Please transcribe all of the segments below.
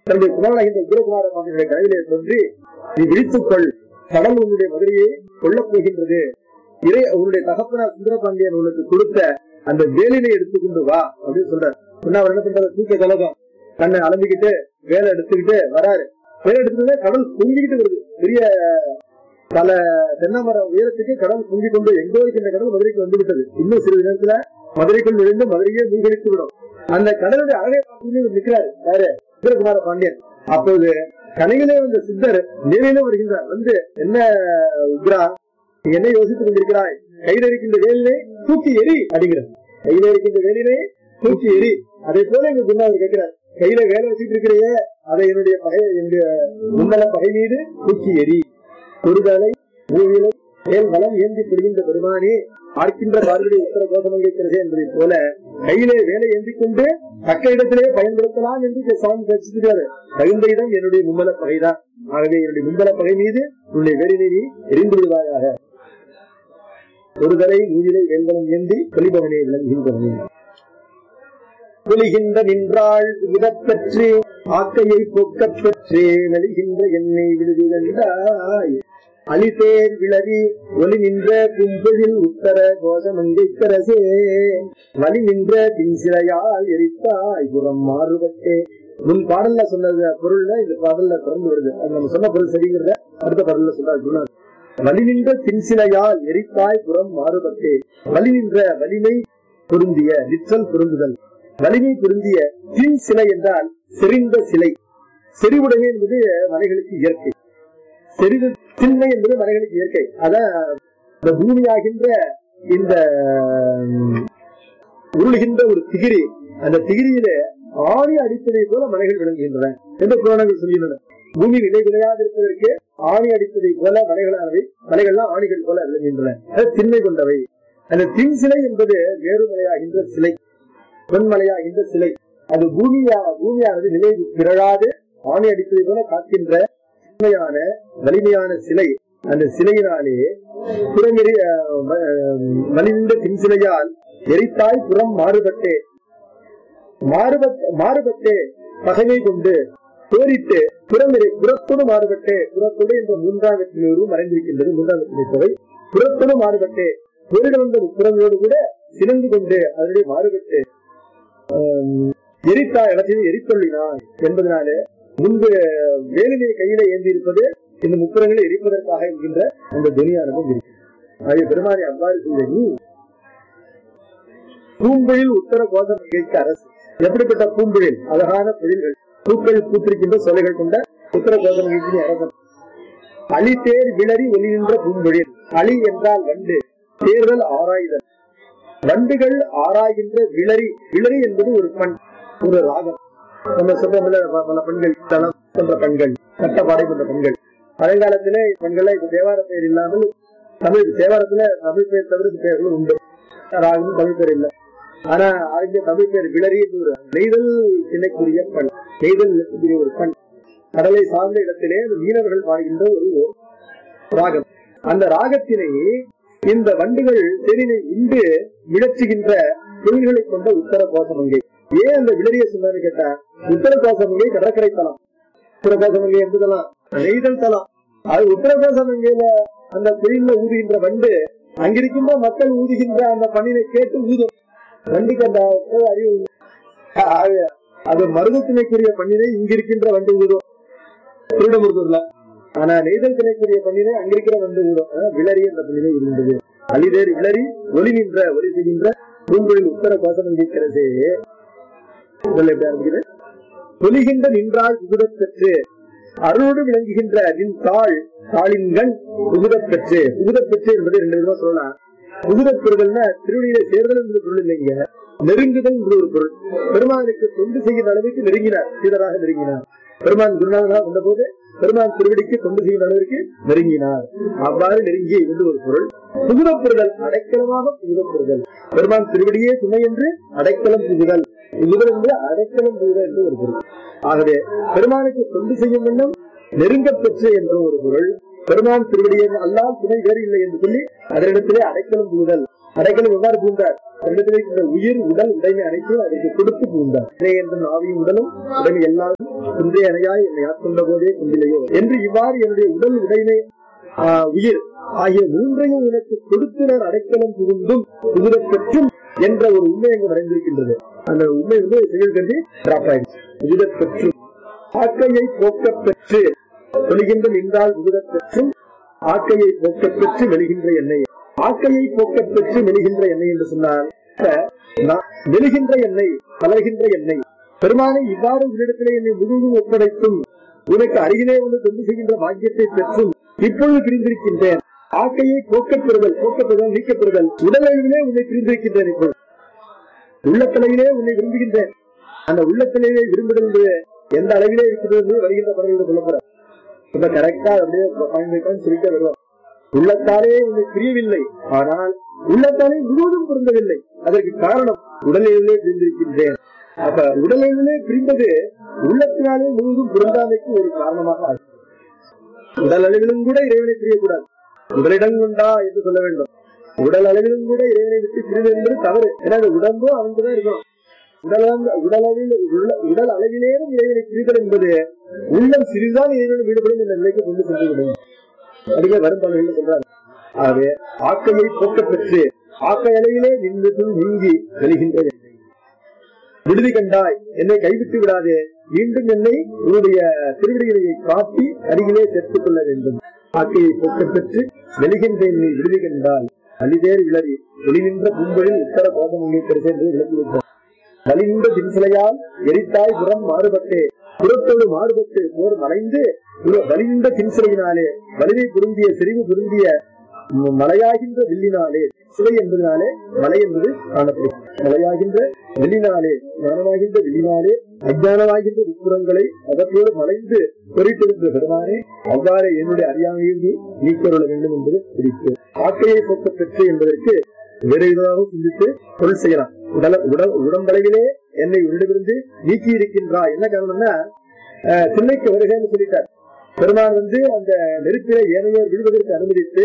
தன்னுடைய குமாரனாகின்ற உக்ரகுமார பாண்டியனுடைய கனவிலே தோன்றி நீ விழித்துக்கொள் கடல் உன்னுடைய மதுரையை கொல்லப் போகின்றது இறை உன்னுடைய தகப்பனார் சுந்தரபாண்டியன் உனக்கு கொடுத்த அந்த வேலினை எடுத்துக்கொண்டு வா அப்படின்னு சொல்றாரு சொன்னா அவர் என்ன பண்றாரு தூக்க கலகம் தன்னை அலம்பிக்கிட்டு வேலை எடுத்துக்கிட்டு வராரு வேலை எடுத்துக்கிட்டு கடல் பொங்கிக்கிட்டு வருது பெரிய பல தென்னமர உயரத்துக்கு கடல் பொங்கி கொண்டு எங்கோ இருக்கின்ற கடல் மதுரைக்கு வந்து விட்டது இன்னும் சிறிது நேரத்துல மதுரைக்குள் நுழைந்து மதுரையே மூழ்கடித்து விடும் அந்த கடலுடைய அழகை பார்த்து இவர் நிற்கிறாரு யாரு வீரகுமார பாண்டியன் அப்போது கனையிலே வந்த சித்தர் நேரிலே வருகின்றார் வந்து என்ன உக்ரா நீ என்ன யோசித்துக் கொண்டிருக்கிறாய் கையில் இருக்கின்ற வேலினை தூக்கி எரி அப்படிங்கிறார் கையில இருக்கின்ற வேலினை தூக்கி எரி அதை போல எங்க குருநாதர் கேட்கிறார் கையில வேலை வச்சுட்டு இருக்கிறையே அதை என்னுடைய பகை என்னுடைய முன்னல பகை மீது தூக்கி எரி ஒருதலை மூவிலை மேல் பலம் ஏந்தி பிடிகின்ற பெருமானே பார்க்கின்ற பார்வையை உத்தர கோஷம் கேட்கிறது என்பதை போல கையிலே வேலை ஏந்தி கொண்டு தக்க இடத்திலே பயன்படுத்தலாம் என்று சாமி பேசிக்கிறாரு தகுந்த இடம் என்னுடைய மும்மல பகைதான் ஆகவே என்னுடைய மும்மல பகை மீது உன்னுடைய வேலினை நீ எரிந்து விடுவாயாக ஒருதலை மூவிலை வேந்தனம் ஏந்தி வெளிபவனே விளங்குகின்றவனே வெளிகின்ற நின்றாள் விடப்பெற்று ஆக்கையை போக்கப் பெற்றே வெளிகின்ற என்னை விடுதிகண்டாய் அலிதேர் விளவி ஒலி நின்ற கும்பலில் உத்தர கோஷமங்கைக்கரசே வலி நின்ற பின்சிலையால் எரித்தாய் புறம் மாறுபட்டே முன் பாடல்ல சொன்னது பொருள்ல இந்த பாடல்ல திறந்து வருது அது நம்ம சொன்ன பொருள் சரிங்கிறத அடுத்த பாடல்ல சொல்றாரு குருநாதர் வலி நின்ற பின்சிலையால் எரித்தாய் புறம் மாறுபட்டே வலி நின்ற வலிமை பொருந்திய நிற்றல் பொருந்துதல் வலிமை பொருந்திய பின் சிலை என்றால் செறிந்த சிலை செறிவுடைமை என்பது மலைகளுக்கு இயற்கை செறிவு திண்மை என்பது மலைகளுக்கு இயற்கை அதான் இந்த பூமியாகின்ற இந்த உம், உருளுகின்ற ஒரு திகிரி அந்த திகிரியில ஆணி அடிப்பதை போல மலைகள் விளங்குகின்றன என்று புராணங்கள் சொல்கின்றன பூமி நிலை கிடையாது இருப்பதற்கு ஆணி அடிப்பதை போல மலைகளானவை மலைகள்லாம் ஆணிகள் போல விளங்குகின்றன அது திண்மை கொண்டவை அந்த தின் சிலை என்பது வேறுமலையாகின்ற சிலை பொன்மலையாகின்ற சிலை அது பூமியா பூமியானது நிலை பிறழாது ஆணி அடிப்பதை போல காக்கின்ற உண்மையான வலிமையான சிலை அந்த சிலையினாலே புறமெறி அஹ், ம- அஹ், மலிந்த பின் சிலையால் எரித்தாய் புறம் மாறுபட்டே மாறுபட் மாறுபட்டே பகைமை கொண்டு போரிட்டு புறமெறி புறத்தோடு மாறுபட்டே புறத்தோடு என்ற மூன்றாம் வெற்றிலூர் மறைந்திருக்கின்றது மூன்றாம் வெற்றிலை புறத்தோடு மாறுபட்டே போரிட வந்த புறங்களோடு கூட சிறந்து கொண்டு அதனுடைய மாறுபட்டு ஆம், எரித்தா இடத்தில் எரித்தொள்ளினான் என்பதனாலே முன்பு வேலினை கையில ஏந்தி இருப்பது இந்த முப்புறங்களை எரிப்பதற்காக என்கின்ற அந்த துணியானதும் இருக்கு ஆகிய பெருமானை அவ்வாறு செய்த நீ பூம்பொழில் உத்தர கோஷம் கேட்க அரசு எப்படிப்பட்ட பூம்பொழில் அழகான பொழில்கள் பூக்கள் பூத்திருக்கின்ற சொலைகள் கொண்ட உத்தர கோஷம் கேட்கிற அரசன் அலி தேர் விளரி ஒளிகின்ற பூம்பொழில் அலி என்றால் வண்டு தேர்தல் ஆராய்தல் வண்டுகள் ஆராய்கின்ற விளரி விளரி என்பது ஒரு பண் ஒரு ராகம் நம்ம சொல்றோம்ல ப- பல பெண்கள் தளம் போன்ற பெண்கள் கட்டப்பாடை போன்ற பெண்கள் பழையகாலத்திலே பெண்கள் இப்ப தேவார பெயர் இல்லாமல் தமிழ் தேவாரத்துல தமிழ் பெயர் தவிர பெயர்களும் உண்டு ராகம் தமிழ் பேர் இல்லை ஆனா அதுக்கு தமிழ் பேர் விளரி என்று ஒரு நெய்தல் திணைக்குரிய பண் நெய்தல் கூடிய ஒரு பண் கடலை சார்ந்த இடத்திலே அந்த மீனவர்கள் பாடுகின்ற ஒரு ராகம் அந்த ராகத்தினை இந்த வண்டுகள் தெரினை இன்று விளச்சுகின்ற தொழில்களை கொண்ட உத்தர கோசமங்கை ஏன் அந்த விளரிய சொன்னான்னு கேட்டா உத்தர கோசமங்கை கடற்கரை தலம் உத்தர கோசமங்கை எந்த தலம் நெய்தல் தலம் அது உத்தர கோசமங்கையில அந்த தொழில ஊதுகின்ற வண்டு அங்கிருக்கின்ற மக்கள் ஊதுகின்ற அந்த பணினை கேட்டு ஊதும் வண்டிக்கு அந்த அறிவு உண்டு. ஆக, அது மருதத்தினைக்குரிய பண்ணினை இங்கிருக்கின்ற வண்டு ஊதும் திருடமுருகூர்ல ஆனா நெய்தல் திணைக்குரிய பண்ணினை அங்கிருக்கிற வண்டு ஊதும் ஆனா, விளரி என்ற பண்ணினை இருந்தது அலிதேர் விளரி ஒளி நின்ற ஒளி செய்கின்ற பூங்குழில் உத்தர கோஷம் இருக்கிறதே முதல்ல எப்படி ஆரம்பிக்குது? பொலிகின்ற நின்றால் புகுதப் பெற்று அருளோடு விளங்குகின்ற நின் தாள் தாளின்கண் புகுதப் பெற்று புகுதப் பெற்று என்பது ரெண்டு விதமா சொல்லலாம் புகுதப் பெறுதல்னா திருவடியில சேர்தல் என்ற பொருள் இல்லைங்க நெருங்குதல் என்ற ஒரு பொருள் பெருமானுக்கு தொண்டு செய்கிற அளவுக்கு நெருங்கினார் சீடராக நெருங்கினார் பெருமான் குருநாதனாக வந்தபோது பெருமான் திருவடிக்கு தொண்டு செய்கிற அளவிற்கு நெருங்கினார் அவ்வாறு நெருங்கி என்று ஒரு பொருள் புகுதப் பெறுதல் அடைக்கலமாக புகுதப் பெறுதல் பெருமான் திருவடியே துணை என்று அடைக்கலம் புகுதல் புகுதல் என்று அடைக்கலம் புகுதல் என்று ஒரு பொருள் ஆகவே பெருமானுக்கு தொண்டு செய்யும் வண்ணம் நெருங்கப் பெற்று என்ற ஒரு பொருள் பெருமான் திருவடியை அல்லால் துணை வேறு இல்லை என்று சொல்லி அதனிடத்திலே அடைக்கலம் புகுதல் அடைக்கலம் எவ்வாறு பூந்தார் தன்னிடத்தில் இருக்கின்ற உயிர் உடல் உடைமை அனைத்தும் அதற்கு கொடுத்து பூந்தார் இறை என்ற ஆவியும் உடலும் உடைமை எல்லாம் குன்றே அணையாய் என்னை ஆட்கொண்ட போதே குந்திலையோ என்று இவ்வாறு என்னுடைய உடல் உடைமை ஆஹ், உயிர் ஆகிய மூன்றையும் உனக்கு கொடுத்து நான் அடைக்கலம் புகுந்தும் புகுதப் பெற்றும் என்ற ஒரு உண்மை அங்கு மறைந்திருக்கின்றது அந்த உண்மை வந்து செயல் கருதி டிராப் ஆயிடுச்சு புகுதப் பெற்றும் ஆக்கையை போக்கப் பெற்று வெளிகின்ற நின்றால் புகுதப் பெற்றும் ஆக்கையை போக்கப் பெற்று வெளிகின்ற எண்ணெய் ஆக்கையை போக்கப் பெற்று மெலிகின்ற எண்ணெய் என்று சொன்னால் நான் மெலிகின்ற எண்ணெய் கலர்கின்ற எண்ணெய் பெருமானை இவ்வாறு உன்னிடத்திலே என்னை முழுவதும் ஒப்படைத்தும் உனக்கு அருகிலே வந்து தொண்டு செய்கின்ற பாக்கியத்தை பெற்றும் இப்பொழுது பிரிந்திருக்கின்றேன் ஆக்கையை போக்கப் பெறுதல் போக்கப்படுதல் நீக்கப்படுதல் உடலளவிலே உன்னை பிரிந்திருக்கின்றேன் இப்பொழுது உள்ளத்தளவிலே உன்னை விரும்புகின்றேன் அந்த உள்ளத்திலேயே விரும்புதல் என்பது எந்த அளவிலே இருக்கிறது என்று வருகின்ற பறவையோடு சொல்லப்படுற இப்ப கரெக்டா அப்படியே பயன்படுத்தான்னு சொல்லிட்டே வருவோம் உள்ளத்தாலே உன்னை பிரியவில்லை ஆனால் உள்ளத்தாலே முழுவதும் பொருந்தவில்லை அதற்கு காரணம் உடலிலே பிரிந்திருக்கின்றேன் அப்ப உடலிலே பிரிந்தது உள்ளத்தினாலே முழுவதும் பொருந்தாமைக்கு ஒரு காரணமாக ஆகும் உடல் அளவிலும் கூட இறைவனை பிரியக்கூடாது உடலிடம் கொண்டா என்று சொல்ல வேண்டும் உடல் அளவிலும் கூட இறைவனை விட்டு பிரிவு என்பது தவறு ஏன்னா அந்த உடம்பும் அவன்தான் இருக்கணும் உடல் உடல் அளவில் உள்ள- உடல் அளவிலேயும் இறைவனை பிரிதல் என்பது உள்ளம் சிறிதுதான் இறைவனை ஈடுபடும் என்ற நிலைக்கு கொண்டு சென்றுவிடும் அதுவே வரும் பலர்கள் சொல்றாங்க ஆகவே ஆக்கையை போக்கப் பெற்று ஆக்கை அளவிலே நின்று நீங்கி வெளிகின்ற என்னை விடுதி கண்டாய் என்னை கைவிட்டு விடாதே மீண்டும் என்னை உன்னுடைய திருவிடிகளை காட்டி அருகிலே சேர்த்துக் கொள்ள வேண்டும் ஆக்கையை போக்கப் பெற்று வெளிகின்ற என்னை விடுதி கண்டால் அலிதேர் விளறி வெளிகின்ற பூம்பொழில் உத்தர கோபம் உங்களுக்கு என்று விளங்கிவிட்டார் வலிந்த தின்சிலையால் எரித்தாய் புறம் மாறுபட்டே புறத்தோடு மாறுபட்டு போர் மறைந்து புற- வலிந்த தின்சிலையினாலே வலிமை பொருந்திய செறிவு பொருந்திய ம- மலையாகின்ற வில்லினாலே சிலை என்பதனாலே மலை என்பது காணப்படும் மலையாகின்ற வில்லினாலே ஞானமாகின்ற வில்லினாலே அஜானமாகின்ற உட்புறங்களை அவற்றோடு மலைந்து பொறித்திருந்த பெருமானே அவ்வாறு என்னுடைய அறியாமையை நீ நீக்கருள வேண்டும் என்பது குறிப்பு ஆக்கையை போக்க பெற்று என்பதற்கு வேற விதமாக சிந்தித்து பொருள் செய்யலாம் உடல உடல் உடம்பளவிலே என்னை உன்னிடமிருந்து நீக்கி இருக்கின்றா என்ன காரணம்னா அஹ், தில்லைக்கு வருகைன்னு சொல்லிட்டார் பெருமான் வந்து அந்த நெருப்பிலே ஏனையோர் விழுவதற்கு அனுமதித்து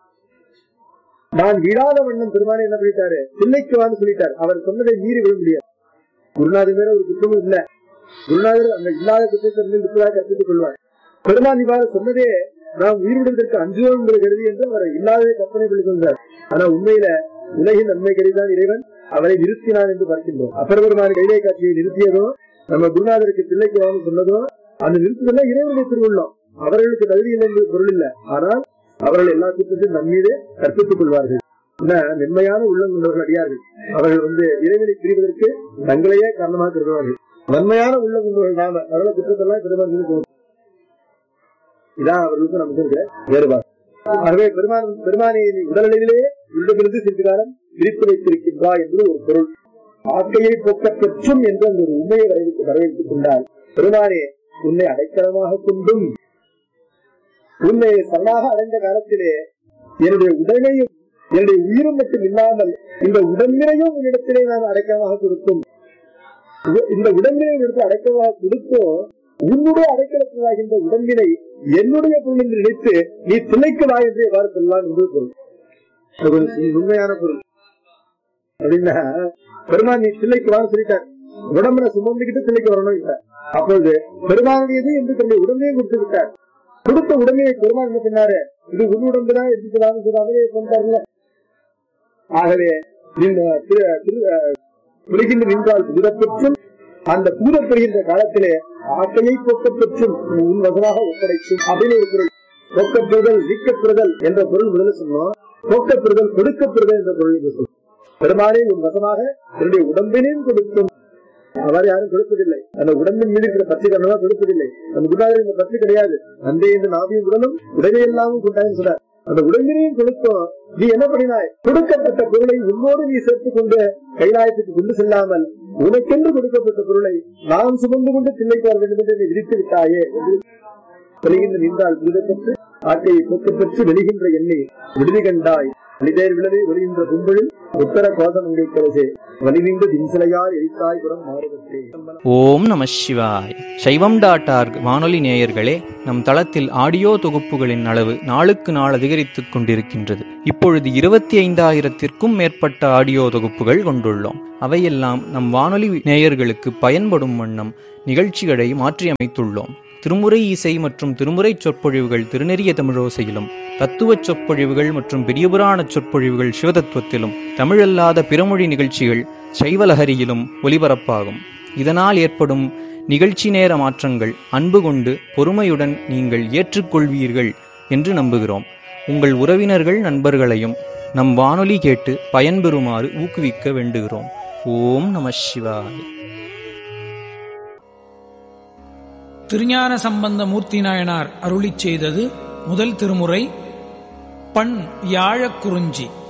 நான் விழாத வண்ணம் பெருமானை என்ன பண்ணிட்டாரு தில்லைக்கு வான்னு சொல்லிட்டார் அவர் சொன்னதை மீறி விட முடியாது குருநாதர் மேல ஒரு குற்றமும் இல்ல குருநாதர் அந்த இல்லாத குற்றத்தை இருப்பதாக கற்பித்துக் கொள்வார் பெருமான் இவ்வாறு சொன்னதே நாம் உயிரிடுவதற்கு அஞ்சுவோம் என்று கருதி என்று அவர் இல்லாததை கற்பனை பண்ணி கொண்டார் ஆனா உண்மையில உலகின் நன்மை கருதிதான் இறைவன் அவரை நிறுத்தினான் என்று பார்க்கின்றோம் அப்பர் பெருமான் கைலை காட்சியை நிறுத்தியதும் நம்ம குருநாதருக்கு பிள்ளைக்கு வாங்க சொன்னதும் அந்த நிறுத்துதல் இறைவனுடைய திருவுள்ளம் அவர்களுக்கு தகுதி இல்லை என்பது பொருள் இல்ல ஆனால் அவர்கள் எல்லா குற்றத்தையும் நம்மீது கற்பித்துக் கொள்வார்கள் ஏன்னா, மென்மையான உள்ளம் கொண்டவர்கள் அடியார்கள் அவர்கள் வந்து இறைவனை பிரிவதற்கு தங்களையே காரணமாக கருதுவார்கள் வன்மையான உள்ளம் கொண்டவர்கள் நாம அதனால குற்றத்தெல்லாம் பெருமாள் இதான் அவர்களுக்கு நமக்கு இருக்கிற வேறுபாடு ஆகவே பெருமான் பெருமானை நீ உடலளவிலே உள்ளிருந்து சிறிது காலம் விரித்து வைத்திருக்கின்றா என்பது ஒரு பொருள் ஆக்கையை போக்க பெற்றும் என்று அந்த ஒரு உண்மையை வரவேற்று வரவேற்றுக் கொண்டால் பெருமானே உன்னை அடைக்கலமாக கொண்டும் உன்னை சரணாக அடைந்த காலத்திலே என்னுடைய உடலையும் என்னுடைய உயிரும் மட்டும் இல்லாமல் இந்த உடம்பினையும் உன்னிடத்திலே நான் அடைக்கலமாக கொடுத்தும் உ- இந்த உடம்பினை உன்னிடத்தில் அடைக்கலமாக கொடுத்தும் உன்னுடைய அடைக்கலத்திலாகின்ற உடம்பினை என்னுடைய பொருள் என்று நினைத்து நீ திளைக்கு வா என்று எவ்வாறு சொல்லலாம் என்று பொருள் அது ஒரு உண்மையான பொருள் அப்படின்னா பெருமான் நீ தில்லைக்கு வான்னு சொல்லிட்டார் உடம்புல சுமந்துக்கிட்டு தில்லைக்கு வரணும் இல்ல அப்பொழுது பெருமானுடையது என்று தன்னுடைய உடம்பையும் கொடுத்து விட்டார் கொடுத்த உடமையை பெருமான் என்ன சொன்னாரு இது உன் உடம்புதான் எடுத்துக்கலாம்னு சொல்லாமலே சொன்னார்ல ஆகவே இந்த திரு- திரு- அஹ், விழுகின்ற நின்றால் புதப்பெற்றும் அந்த பூதப்படுகின்ற காலத்திலே ஆக்கையை போக்கப் பெற்றும் உன் வசமாக ஒப்படைக்கும் அப்படின்னு ஒரு பொருள் போக்கப்படுதல் நீக்கப்படுதல் என்ற பொருள் முதல்ல சொன்னோம் போக்கப்படுதல் கொடுக்கப்படுதல் என்ற பொருள் இங்கு சொல்லும் பெருமானே உன் வசமாக என்னுடைய உடம்பினையும் கொடுக்கும் அவர் யாரும் கொடுப்பதில்லை அந்த உடம்பின் மீது இருக்கிற பற்றி காரணமா கொடுப்பதில்லை அந்த குருநாதர் இந்த பற்றி கிடையாது அன்றே இந்த நாவியும் உடலும் உடலை எல்லாமும் கொண்டாயின்னு சொன்னார் அந்த உடம்பினையும் கொடுக்கும் நீ என்ன பண்ணினாய் கொடுக்கப்பட்ட பொருளை உன்னோடு நீ சேர்த்துக் கொண்டு கைலாயத்துக்கு கொண்டு செல்லாமல் உனக்கென்று கொடுக்கப்பட்ட பொருளை நான் சுமந்து கொண்டு தில்லைக்கு வர வேண்டும் என்று நீ விரித்து விட்டாயே என்று வெளிகின்ற நின்றால் விடுதப்பட்டு ஆட்டையை போக்கப்பெற்று வெளிகின்ற எண்ணெய் விடுதி கண்டாய் அழிதேர் விளவே வெளிகின்ற கும்பலில் உத்தர கோதமங்கை கரசே வலிவிந்து தின்சிலையார் எரித்தாய் புறம் மாறுபட்டே ஓம் நம சிவாய் சைவம் டாட் ஆர்க் வானொலி நேயர்களே நம் தளத்தில் ஆடியோ தொகுப்புகளின் அளவு நாளுக்கு நாள் அதிகரித்துக் கொண்டிருக்கின்றது இப்பொழுது இருபத்தி ஐந்தாயிரத்திற்கும் மேற்பட்ட ஆடியோ தொகுப்புகள் கொண்டுள்ளோம் அவையெல்லாம் நம் வானொலி நேயர்களுக்கு பயன்படும் வண்ணம் நிகழ்ச்சிகளை மாற்றியமைத்துள்ளோம் திருமுறை இசை மற்றும் திருமுறை சொற்பொழிவுகள் திருநெறிய தமிழோசையிலும் தத்துவச் சொற்பொழிவுகள் மற்றும் பெரியபுராண சொற்பொழிவுகள் சிவதத்துவத்திலும் தமிழல்லாத பிறமொழி நிகழ்ச்சிகள் சைவலஹரியிலும் ஒலிபரப்பாகும் இதனால் ஏற்படும் நிகழ்ச்சி நேர மாற்றங்கள் அன்பு கொண்டு பொறுமையுடன் நீங்கள் ஏற்றுக்கொள்வீர்கள் என்று நம்புகிறோம் உங்கள் உறவினர்கள் நண்பர்களையும் நம் வானொலி கேட்டு பயன்பெறுமாறு ஊக்குவிக்க வேண்டுகிறோம் ஓம் நம சிவாய் திருஞான சம்பந்த மூர்த்தி நாயனார் அருளிச் செய்தது முதல் திருமுறை பண் யாழக் குறிஞ்சி